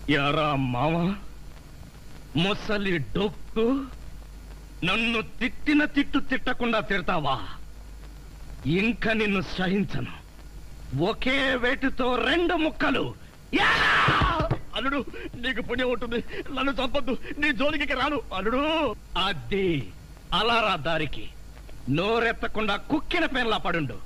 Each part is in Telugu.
ఎరా మామ ముసలి డొక్కు నన్ను తిట్టిన తిట్టు తిట్టకుండా తిడతావా ఇంకా నిన్ను సహించను ఒకే వేటితో రెండు ముక్కలు యా! అల్లుడు నీకు పుణ్యం ఉంటుంది నన్ను చంపొద్దు నీ జోలికి రాను అల్లుడు అది అలారా దారికి నోరెత్తకుండా కుక్కిన పేర్లా పడుండు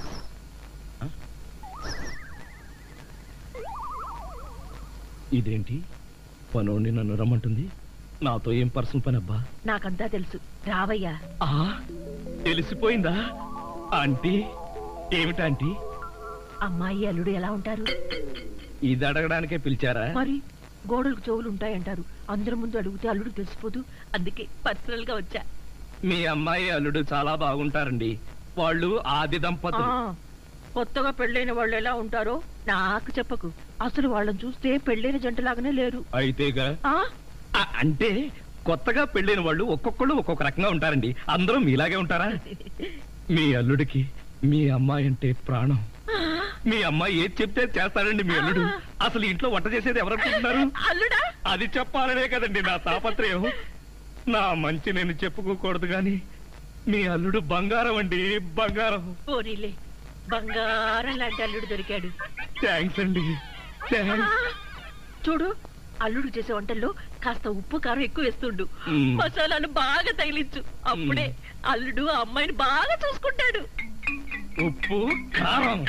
ఇదేంటి పనోడిని నన్ను రమ్మంటుంది నాతో ఏం పర్సనల్ పని అబ్బా నాకంతా తెలుసు రావయ్యా ఆ తెలిసిపోయిందా ఆంటీ ఏమిటాంటీ అమ్మాయి అల్లుడు ఎలా ఉంటారు ఇది అడగడానికే పిలిచారా మరి గోడలకు చెవులు ఉంటాయంటారు అందరి ముందు అడిగితే అల్లుడు తెలిసిపోదు అందుకే పర్సనల్ గా వచ్చా మీ అమ్మాయి అల్లుడు చాలా బాగుంటారండి వాళ్ళు ఆది ఆ, దంపతులు కొత్తగా పెళ్ళైన వాళ్ళు ఎలా ఉంటారో నాకు చెప్పకు అసలు వాళ్ళని చూస్తే పెళ్ళైన జంటలాగానే లేరు అయితేగా ఆ ఆ, అంటే కొత్తగా పెళ్ళైన వాళ్ళు ఒక్కొక్కళ్ళు ఒక్కొక్క రకంగా ఉంటారండి అందరూ మీలాగే ఉంటారా మీ అల్లుడికి మీ అమ్మాయి అంటే ప్రాణం మీ అమ్మాయి ఏది చెప్తే చేస్తాడండి మీ అల్లుడు అసలు ఇంట్లో వంట చేసేది ఎవరనుకుంటున్నారు అల్లుడా అది చెప్పాలనే కదండి నా తాపత్రయం నా మంచి నేను చెప్పుకోకూడదు గాని మీ అల్లుడు బంగారం అండి బంగారం పోనీలే బంగారం లాంటి అల్లుడు దొరికాడు థ్యాంక్స్ అండి థ్యాంక్స్ చూడు అల్లుడు చేసే వంటల్లో కాస్త ఉప్పు కారం ఎక్కువ వేస్తుండు మ్మ్. మసాలాలు బాగా తగిలించు అప్పుడే అల్లుడు ఆ అమ్మాయిని బాగా చూసుకుంటాడు ఉప్పు కారం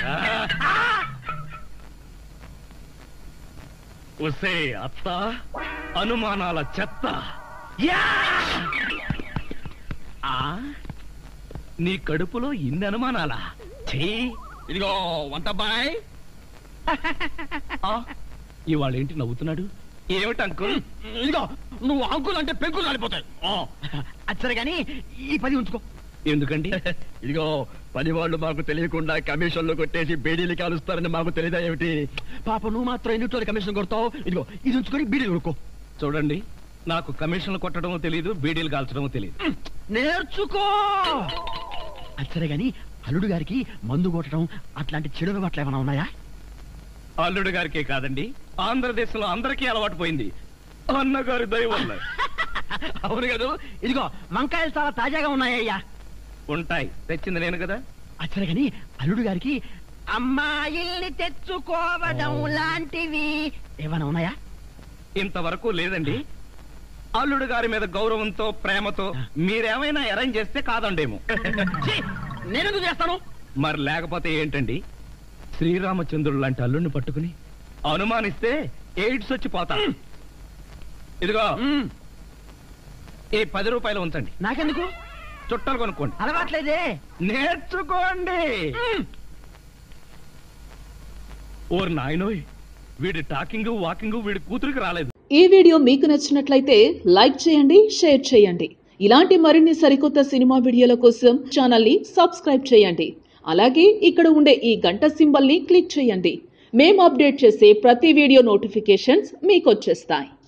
ఒసే అత్త అనుమానాల చెత్త యా! ఆ నీ కడుపులో ఇన్ని అనుమానాలా ఛీ ఇదిగో వంట బాయ్ ఆ, ఇవాళ ఏంటి నవ్వుతున్నాడు ఏమిటి అంకుల్ ఇదిగో నువ్వు అంకుల్ అంటే పెంకులు రాలిపోతాయి అచ్చరే గాని ఈ పది ఉంచుకో ఎందుకండి ఇదిగో పని వాళ్ళు మాకు తెలియకుండా కమిషన్లు కొట్టేసి బేడీలు కాలుస్తారని మాకు తెలియదా ఏమిటి పాప నువ్వు మాత్రం ఎన్నిట్లో కమిషన్ కొడతావు ఇదిగో ఇది ఉంచుకొని బీడీలు కొనుక్కో చూడండి నాకు కమిషన్లు కొట్టడం తెలియదు బీడీలు కాల్చడం తెలియదు నేర్చుకో అచ్చరే గాని అల్లుడు గారికి మందు కొట్టడం అట్లాంటి చెడు అలవాట్లు ఏమైనా ఉన్నాయా అల్లుడు గారికే కాదండి ఆంధ్రదేశంలో అందరికీ అలవాటు పోయింది అన్నగారి దయ వల్ల అవును కదా ఇదిగో వంకాయలు చాలా తాజాగా ఉన్నాయ్యా ఉంటాయి తెచ్చింది నేను కదా అచ్చరే గాని అల్లుడు గారికి అమ్మాయిల్ని తెచ్చుకోవడం లాంటివి ఏమైనా ఉన్నాయా ఇంతవరకు లేదండి అల్లుడు గారి మీద గౌరవంతో ప్రేమతో మీరేమైనా అరేంజ్ చేస్తే కాదండేమో ఛీ, నేనెందుకు చేస్తాను మరి లేకపోతే ఏంటండి శ్రీరామచంద్రుడు లాంటి అల్లుడిని పట్టుకుని అనుమానిస్తే ఎయిడ్స్ వచ్చి పోతా ఇదిగో మ్మ్, ఈ పది రూపాయలు ఉంచండి నాకెందుకు చుట్టాలు కొనుక్కోండి అలవాట్లేదే నేర్చుకోండి మ్మ్. ఓర్ నాయనోయ్ వీడి టాకింగ్ వాకింగ్ వీడి కూతురికి రాలేదు ఈ వీడియో మీకు నచ్చినట్లయితే లైక్ చేయండి షేర్ చేయండి ఇలాంటి మరిన్ని సరికొత్త సినిమా వీడియోల కోసం ఛానల్ని సబ్స్క్రైబ్ చేయండి అలాగే ఇక్కడ ఉండే ఈ గంట సింబల్ని క్లిక్ చేయండి మేము అప్డేట్ చేసే ప్రతి వీడియో నోటిఫికేషన్స్ మీకు వచ్చేస్తాయి